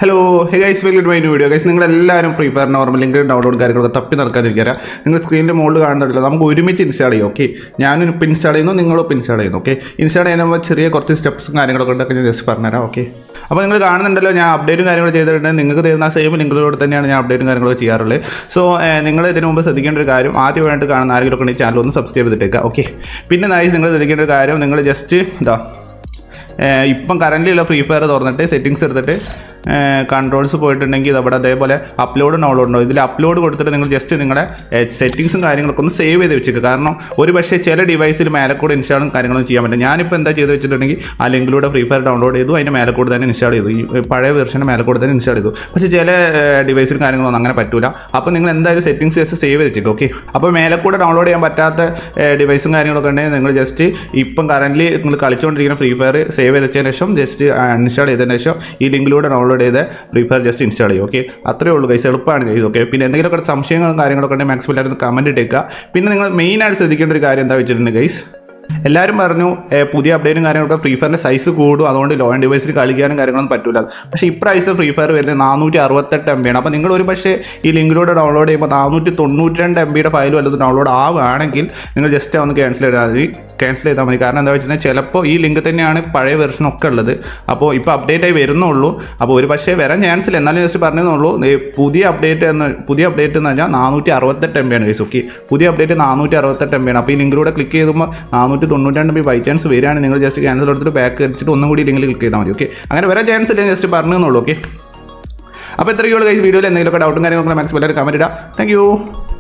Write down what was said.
hello hey guys welcome my video guys നിങ്ങൾ എല്ലാവരും free fire normal link download കാര്യങ്ങളൊക്കെ തപ്പി നടക്കാതിരിക്കുക നിങ്ങൾ സ്ക്രീനിൻ്റെ മുകളിൽ കാണുന്നുണ്ടല്ലോ നമുക്ക് ഒരുമിച്ച് ഇൻസ്റ്റാൾ ചെയ്യും ഓക്കെ ഞാനും ഇപ്പോൾ ഇൻസ്റ്റാൾ ചെയ്യുന്നു നിങ്ങളും ഇപ്പോൾ ഇൻസ്റ്റാൾ ചെയ്യുന്നു ഓക്കെ ഇൻസ്റ്റാൾ ചെയ്യുമ്പോൾ ചെറിയ കുറച്ച് സ്റ്റെപ്സും കാര്യങ്ങളൊക്കെ ഉണ്ടൊക്കെ ഞാൻ ജസ്റ്റ് പറഞ്ഞുതരാം ഓക്കെ അപ്പോൾ നിങ്ങൾ കാണുന്നുണ്ടല്ലോ ഞാൻ അപ്ഡേറ്റും കാര്യങ്ങളും ചെയ്തിട്ടുണ്ട് നിങ്ങൾക്ക് തരുന്ന സെയിം ലിങ്കിലൂടെ തന്നെയാണ് ഞാൻ അപ്ഡേറ്റും കാര്യങ്ങളൊക്കെ ചെയ്യാറുള്ളത് സോ നിങ്ങൾ ഇതിന് മുമ്പ് ശ്രദ്ധിക്കേണ്ട ഒരു കാര്യം ആദ്യമായിട്ട് കാണുന്ന ആരെങ്കിലും ഒക്കെ ചാനൽ ഒന്ന് സബ്സ്ക്രൈബ് ചെയ്തിട്ടേക്കുക ഓക്കെ പിന്നെ നൈസ് നിങ്ങൾ ശ്രദ്ധിക്കേണ്ട ഒരു കാര്യം നിങ്ങൾ ജസ്റ്റ് ഇതാ ഏഹ് ഇപ്പം കറൻ്റ് ഉള്ള ഫ്രീ ഫയർ തുറന്നിട്ട് സെറ്റിങ്സ് എടുത്തിട്ട് കൺട്രോൾസ് പോയിട്ടുണ്ടെങ്കിൽ ഇത് അവിടെ അതേപോലെ അപ്ലോഡ് ഡൗൺലോഡ് ഉണ്ടോ ഇതിൽ അപ്ലോഡ് കൊടുത്തിട്ട് നിങ്ങൾ ജസ്റ്റ് നിങ്ങളുടെ സെറ്റിങ്സും കാര്യങ്ങളൊക്കെ ഒന്ന് സേവ് ചെയ്ത് വെച്ചേക്കുക കാരണം ഒരു പക്ഷേ ചില ഡിവൈസിൽ മേലെ കൂടെ ഇൻസ്റ്റാളും കാര്യങ്ങളും ചെയ്യാൻ പറ്റും ഞാനിപ്പോൾ എന്താ ചെയ്ത് വെച്ചിട്ടുണ്ടെങ്കിൽ ആ ലിങ്കിലൂടെ ഫ്രീ ഫയർ ഡൗൺലോഡ് ചെയ്തു അതിൻ്റെ മേലെ കൂടെ തന്നെ ഇൻസ്റ്റാൾ ചെയ്തു ഈ പഴയ വെർഷൻ്റെ മേലെ കൂടെ തന്നെ ഇൻസ്റ്റാൾ ചെയ്തു പക്ഷേ ചില ഡിവൈസിൽ കാര്യങ്ങളൊന്നും അങ്ങനെ പറ്റൂല അപ്പോൾ നിങ്ങൾ എന്തായാലും സെറ്റിങ്സ് ജസ്റ്റ് സേവ് ചെയ്ത് വെച്ചേക്കും ഓക്കെ അപ്പോൾ മേലെ കൂടെ ഡൗൺലോഡ് ചെയ്യാൻ പറ്റാത്ത ഡിവൈസും കാര്യങ്ങളൊക്കെ ഉണ്ടെങ്കിൽ നിങ്ങൾ ജസ്റ്റ് ഇപ്പം കറൻ്റ് നിങ്ങൾ കളിച്ചുകൊണ്ടിരിക്കുന്ന ഫ്രീ ഫയർ സേവ് ചെയ്ത് വെച്ചതിന് ശേഷം ജസ്റ്റ് ഇൻസ്റ്റാൾ ചെയ്തതിന് ശേഷം ഈ ലിങ്കിലൂടെ ഡൗൺലോഡ് ചെയ്ത് ഫ്രീ ഫയർ ജസ്റ്റ് ഇൻസ്റ്റാൾ ചെയ്യും ഓക്കെ അത്രേ ഉള്ളൂ ഗൈസ് എളുപ്പമാണ് ഗൈസ് ഓക്കെ പിന്നെ എന്തെങ്കിലുമൊക്കെ സംശയങ്ങളും കാര്യങ്ങളൊക്കെ ഉണ്ടെങ്കിൽ മാക്സിമം എല്ലാവരും കമൻറ്റ് ഇട്ടേക്കുക പിന്നെ നിങ്ങൾ മെയിനായിട്ട് ശ്രദ്ധിക്കേണ്ട ഒരു കാര്യം എന്താ വെച്ചിട്ടുണ്ട് ഗൈസ് എല്ലാവരും പറഞ്ഞു ഏ, പുതിയ അപ്ഡേറ്റും കാര്യങ്ങളൊക്കെ ഫ്രീ ഫയറിൻ്റെ സൈസ് കൂടും അതുകൊണ്ട് ലോ ആൻഡ് ഡിവൈസിൽ കളിക്കാനും കാര്യങ്ങളൊന്നും പറ്റില്ല പക്ഷേ ഇപ്രാവശ്യത്തെ ഫ്രീ ഫയർ വരുന്നത് നാനൂറ്റി അറുപത്തെട്ട് എം ബിയാണ് അപ്പോൾ നിങ്ങൾ ഒരു പക്ഷേ ഈ ലിങ്കിലൂടെ ഡൗൺലോഡ് ചെയ്യുമ്പോൾ നാനൂറ്റി തൊണ്ണൂറ്റി രണ്ട് എം ബിയുടെ ഫയൽ വല്ലതും ഡൗൺലോഡ് ആവുകയാണെങ്കിൽ നിങ്ങൾ ജസ്റ്റ് ഒന്ന് ക്യാൻസൽ ചെയ്താൽ മതി ക്യാൻസൽ ചെയ്താൽ മതി കാരണം എന്താ വെച്ചാൽ ചിലപ്പോൾ ഈ ലിങ്ക് തന്നെയാണ് പഴയ വെർഷൻ ഒക്കെ ഉള്ളത് അപ്പോൾ ഇപ്പോൾ അപ്ഡേറ്റ് ആയി വരുന്നുള്ളൂ അപ്പോൾ ഒരു പക്ഷേ വരാൻ ചാൻസ് ഇല്ല എന്നാലും ജസ്റ്റ് പറഞ്ഞതെന്നുള്ളൂ ദേ പുതിയ അപ്ഡേറ്റ് എന്ന് പുതിയ അപ്ഡേറ്റ് എന്ന് പറഞ്ഞാൽ നാനൂറ്റി അറുപത്തെട്ട് എം ബിയാണ് കേസ് ഓക്കെ പുതിയ അപ്ഡേറ്റ് നാനൂറ്റി അറുപത്തെട്ട് എം ബിയാണ് അപ്പോൾ ഈ ലിങ്കിലൂടെ ക്ലിക്ക് ചെയ്യുമ്പോൾ നാനൂറ്റി തൊണ്ണൂറ്റി രണ്ട് ബി ബൈ ചാൻസ് വരികയാണ് നിങ്ങൾ ജസ്റ്റ് ക്യാൻസൽ എടുത്തിട്ട് ബാക്ക് അടിച്ചിട്ട് ഒന്നും കൂടി ലിങ്കിൽ ക്ലിക്ക് ചെയ്താൽ മതി ഓക്കെ അങ്ങനെ വരാൻ ചാൻസ് ഇല്ല ജസ്റ്റ് പറഞ്ഞെന്നുള്ളൂ ഓക്കെ അപ്പോൾ ഇത്രയുള്ള കൈസ് വീഡിയോയിൽ എന്തെങ്കിലുമൊക്കെ ഡൗട്ടും കാര്യങ്ങളൊക്കെ മാക്സിമം എല്ലാവരും കമൻറ്റ് ഇടാം താങ്ക് യു